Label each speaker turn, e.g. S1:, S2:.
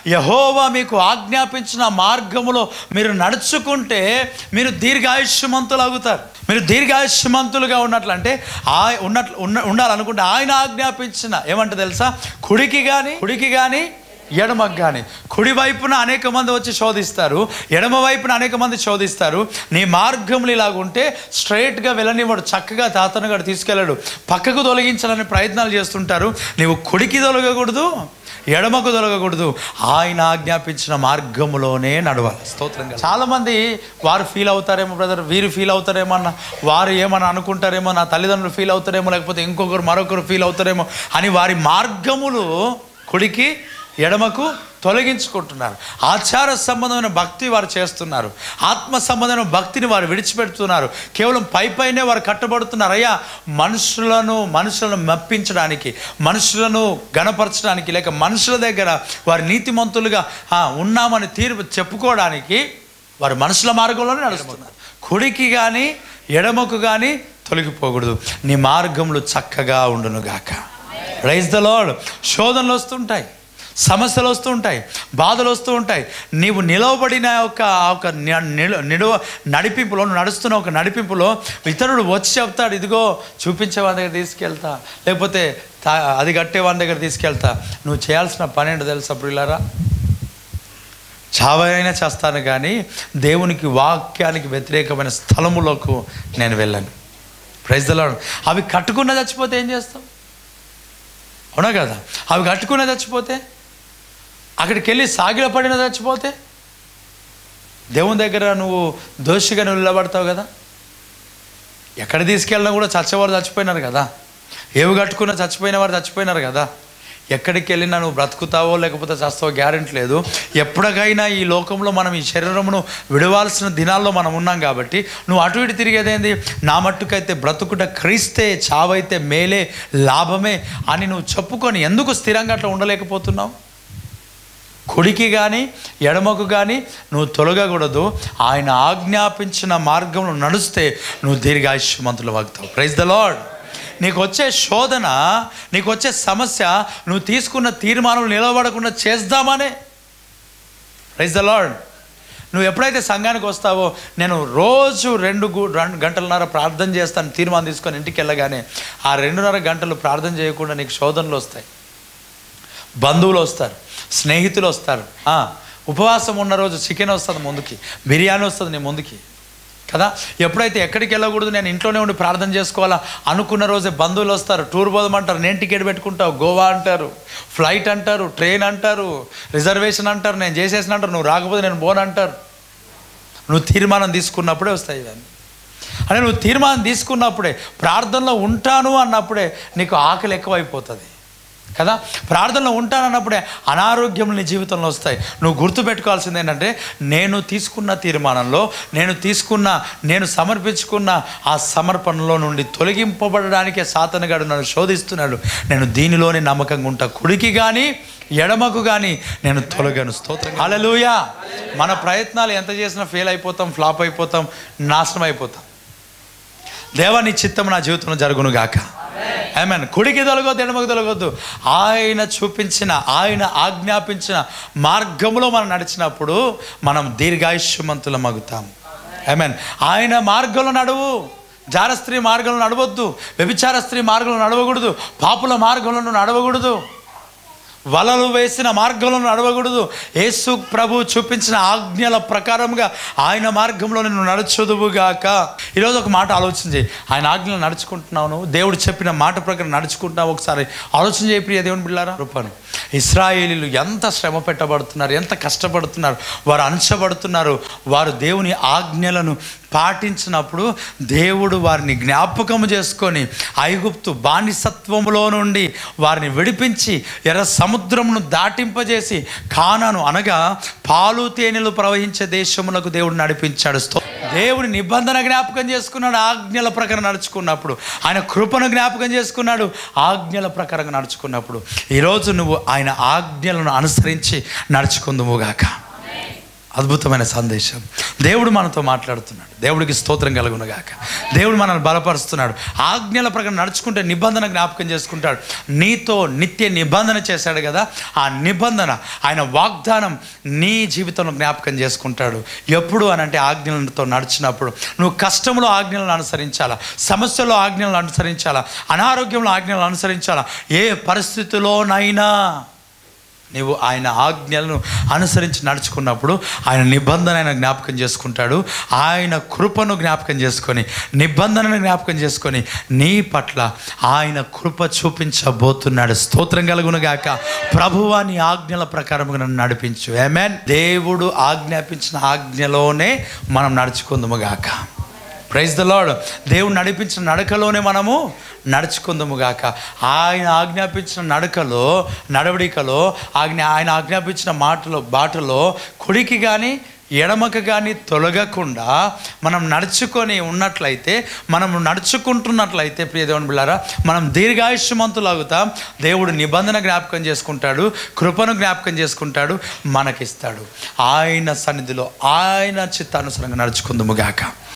S1: యహోవా మీకు ఆజ్ఞాపించిన మార్గములో మీరు నడుచుకుంటే మీరు దీర్ఘాయుష్యమంతులు అవుతారు మీరు దీర్ఘాయుష్యమంతులుగా ఉన్నట్లంటే ఆ ఉన్నట్లు ఉన్న ఉండాలనుకుంటే ఆయన ఆజ్ఞాపించిన ఏమంటే తెలుసా కుడికి కానీ కుడికి కానీ ఎడమకు కానీ కుడి వైపున అనేక మంది వచ్చి శోధిస్తారు ఎడమ వైపున అనేక మంది శోధిస్తారు నీ మార్గములు ఇలాగుంటే స్ట్రైట్గా వెళ్ళనివాడు చక్కగా తాతను గడు తీసుకెళ్ళాడు పక్కకు తొలగించాలని ప్రయత్నాలు చేస్తుంటారు నీవు కుడికి తొలగకూడదు ఎడమకు తొలగకూడదు ఆయన ఆజ్ఞాపించిన మార్గములోనే నడవాలి స్తోత్రం చాలా మంది వారు ఫీల్ అవుతారేమో బ్రదర్ వీరు ఫీల్ అవుతారేమో అన్న వారు ఏమని అనుకుంటారేమో నా తల్లిదండ్రులు ఫీల్ అవుతారేమో లేకపోతే ఇంకొకరు మరొకరు ఫీల్ అవుతారేమో అని వారి మార్గములు కుడికి ఎడమకు తొలగించుకుంటున్నారు ఆచార సంబంధమైన భక్తి వారు చేస్తున్నారు ఆత్మ సంబంధమైన భక్తిని వారు విడిచిపెడుతున్నారు కేవలం పై పైనే వారు కట్టబడుతున్నారు అయ్యా మనుషులను మనుషులను మెప్పించడానికి మనుషులను గణపరచడానికి లేక మనుషుల దగ్గర వారు నీతిమంతులుగా "ఆ, ఉన్నామని తీర్పు చెప్పుకోవడానికి వారు మనుషుల మార్గంలోనే నడుస్తున్నారు కుడికి కానీ ఎడమకు కానీ తొలగిపోకూడదు నీ మార్గములు చక్కగా ఉండునుగాక రైస్ ద లార్డ్ శోధనలు వస్తుంటాయి సమస్యలు వస్తూ ఉంటాయి బాధలు వస్తూ ఉంటాయి నీవు నిలవబడిన ఒక ఒక ని- నిల- నిలువ నడిపింపులో నువ్వు నడుస్తున్న ఒక నడిపింపులో ఇతరుడు వచ్చి చెప్తాడు ఇదిగో చూపించే వాని దగ్గర తీసుకెళ్తా లేకపోతే తా- అది కట్టే వాని దగ్గర తీసుకెళ్తా నువ్వు చేయాల్సిన పని ఏంటో తెలుసా అప్పుడు ఇలారా చావైనా చేస్తాను కానీ దేవునికి వాక్యానికి వ్యతిరేకమైన స్థలములకు నేను వెళ్ళను ప్రైజ్ దలాడు అవి కట్టుకున్న చచ్చిపోతే ఏం చేస్తాం అవునా కదా అవి కట్టుకున్న చచ్చిపోతే అక్కడికి వెళ్ళి సాగిల పడిన చచ్చిపోతే దేవుని దగ్గర నువ్వు దోషిగా నువ్వు నిలబడతావు కదా ఎక్కడ తీసుకెళ్ళినా కూడా చచ్చేవారు చచ్చిపోయినారు కదా ఏవి కట్టుకున్నా చచ్చిపోయిన వారు చచ్చిపోయినారు కదా ఎక్కడికి వెళ్ళినా నువ్వు బ్రతుకుతావో లేకపోతే చస్తావో గ్యారెంటీ లేదు ఎప్పటికైనా ఈ లోకంలో మనం ఈ శరీరమును విడవాల్సిన దినాల్లో మనం ఉన్నాం కాబట్టి నువ్వు అటు ఇటు తిరిగేదేంది నా మట్టుకైతే బ్రతుకుట క్రీస్తే చావైతే మేలే లాభమే అని నువ్వు చెప్పుకొని ఎందుకు స్థిరంగా అట్లా ఉండలేకపోతున్నావు కుడికి కానీ ఎడమకు కానీ నువ్వు తొలగకూడదు ఆయన ఆజ్ఞాపించిన మార్గంలో నడుస్తే నువ్వు దీర్ఘాయుష్యమంతులు వాగుతావు ప్రైజ్ ద లార్డ్ నీకు వచ్చే శోధన నీకు వచ్చే సమస్య నువ్వు తీసుకున్న తీర్మానం నిలబడకుండా చేద్దామనే ప్రైజ్ ద లార్డ్ నువ్వు ఎప్పుడైతే సంఘానికి వస్తావో నేను రోజు రెండు గు- రెండు గంటలన్నర ప్రార్థన చేస్తాను తీర్మానం తీసుకొని ఇంటికి వెళ్ళగానే ఆ రెండున్నర గంటలు ప్రార్థన చేయకుండా నీకు శోధనలు వస్తాయి బంధువులు వస్తారు స్నేహితులు వస్తారు ఆ, ఉపవాసం ఉన్న రోజు చికెన్ వస్తుంది ముందుకి బిర్యానీ వస్తుంది నీ ముందుకి కదా ఎప్పుడైతే ఎక్కడికి వెళ్ళకూడదు నేను ఇంట్లోనే ఉండి ప్రార్థన చేసుకోవాలా అనుకున్న రోజే బంధువులు వస్తారు టూర్ పోదామంటారు నేను టికెట్ పెట్టుకుంటావు గోవా అంటారు ఫ్లైట్ అంటారు ట్రైన్ అంటారు రిజర్వేషన్ అంటారు నేను చేసేసిన అంటారు నువ్వు రాకపోతే నేను పోను అంటారు నువ్వు తీర్మానం తీసుకున్నప్పుడే వస్తాయి ఇవన్నీ అంటే నువ్వు తీర్మానం తీసుకున్నప్పుడే ప్రార్థనలో ఉంటాను అన్నప్పుడే నీకు ఆకలి ఎక్కువైపోతుంది కదా ప్రార్థనలో ఉంటానన్నప్పుడే అనారోగ్యం నీ జీవితంలో వస్తాయి నువ్వు గుర్తుపెట్టుకోవాల్సింది ఏంటంటే నేను తీసుకున్న తీర్మానంలో నేను తీసుకున్న నేను సమర్పించుకున్న ఆ సమర్పణలో నుండి తొలగింపబడడానికే సాతనగాడు నన్ను శోధిస్తున్నాడు నేను దీనిలోనే నమ్మకంగా ఉంటా కుడికి కానీ ఎడమకు కానీ నేను తొలగను స్తోత్రం హల్లెలూయా మన ప్రయత్నాలు ఎంత చేసినా ఫెయిల్ అయిపోతాం ఫ్లాప్ అయిపోతాం నాశనం అయిపోతాం దేవా నీ చిత్తం నా జీవితంలో జరుగును గాక ఆమెన్ కుడికి తొలగొద్దు ఎడమకు తొలగొద్దు ఆయన చూపించిన ఆయన ఆజ్ఞాపించిన మార్గంలో మనం నడిచినప్పుడు మనం దీర్ఘాయుష్యమంతులం మగుతాం ఆమెన్ ఆయన మార్గంలో నడువు జార స్త్రీ మార్గంలో నడవద్దు వ్యభిచార స్త్రీ మార్గంలో నడవకూడదు పాపుల మార్గంలో నువ్వు నడవకూడదు వలలు వేసిన మార్గంలో నడవకూడదు యేసు ప్రభు చూపించిన ఆజ్ఞల ప్రకారంగా ఆయన మార్గంలో నేను నడుచుదువుగాక ఈరోజు ఒక మాట ఆలోచన చేయి ఆయన ఆజ్ఞలు నడుచుకుంటున్నావు నువ్వు దేవుడు చెప్పిన మాట ప్రకారం నడుచుకుంటున్నావు ఒకసారి ఆలోచన చేయి ప్రియ దేవుని బిళ్ళారా రూపాను ఇస్రాయేలీలు ఎంత శ్రమ పెట్టబడుతున్నారు ఎంత కష్టపడుతున్నారు వారు అంచబడుతున్నారు వారు దేవుని ఆజ్ఞలను పాటించినప్పుడు దేవుడు వారిని జ్ఞాపకం చేసుకొని ఐగుప్తు బానిసత్వములో నుండి వారిని విడిపించి ఎర్ర సముద్రమును దాటింపజేసి కానాను అనగా పాలు తేనెలు ప్రవహించే దేశములకు దేవుడు నడిపించాడు స్తో- దేవుని నిబంధన జ్ఞాపకం చేసుకున్నాడు ఆజ్ఞల ప్రకారం నడుచుకున్నప్పుడు ఆయన కృపను జ్ఞాపకం చేసుకున్నాడు ఆజ్ఞల ప్రకారం నడుచుకున్నప్పుడు ఈరోజు నువ్వు ఆయన ఆజ్ఞలను అనుసరించి నడుచుకుందువుగాక అద్భుతమైన సందేశం దేవుడు మనతో మాట్లాడుతున్నాడు దేవుడికి స్తోత్రం కలుగునగాక దేవుడు మనల్ని బలపరుస్తున్నాడు ఆజ్ఞల ప్రకారం నడుచుకుంటే నిబంధన జ్ఞాపకం చేసుకుంటాడు నీతో నిత్య నిబంధన చేశాడు కదా ఆ నిబంధన ఆయన వాగ్దానం నీ జీవితంలో జ్ఞాపకం చేసుకుంటాడు ఎప్పుడు అని అంటే ఆజ్ఞలతో నడిచినప్పుడు నువ్వు కష్టంలో ఆజ్ఞలను అనుసరించాలా సమస్యలో ఆజ్ఞలను అనుసరించాలా అనారోగ్యంలో ఆజ్ఞలను అనుసరించాలా ఏ పరిస్థితిలోనైనా నీవు ఆయన ఆజ్ఞలను అనుసరించి నడుచుకున్నప్పుడు ఆయన నిబంధన ఆయన జ్ఞాపకం చేసుకుంటాడు ఆయన కృపను జ్ఞాపకం చేసుకొని నిబంధనను జ్ఞాపకం చేసుకొని నీ పట్ల ఆయన కృప చూపించబోతున్నాడు స్తోత్రం కలుగునుగాక ప్రభువా నీ ఆజ్ఞల ప్రకారం నన్ను నడిపించు ఏమేన్ దేవుడు ఆజ్ఞాపించిన ఆజ్ఞలోనే మనం నడుచుకుందాము గాక ప్రైజ్ ద లాడ్ దేవుడు నడిపించిన నడకలోనే మనము నడుచుకుందాము గాక ఆయన ఆజ్ఞాపించిన నడకలో నడవడికలో ఆజ్ఞ ఆయన ఆజ్ఞాపించిన మాటలో బాటలో కుడికి కానీ ఎడమకు కానీ తొలగకుండా మనం నడుచుకొని ఉన్నట్లయితే మనం నడుచుకుంటున్నట్లయితే ప్రియ దేవుని బిళ్ళారా మనం దీర్ఘాయుష్యమంతులాగుతాం దేవుడు నిబంధన జ్ఞాపకం చేసుకుంటాడు కృపను జ్ఞాపకం చేసుకుంటాడు మనకిస్తాడు ఆయన సన్నిధిలో ఆయన చిత్తానుసరంగా నడుచుకుందాము గాక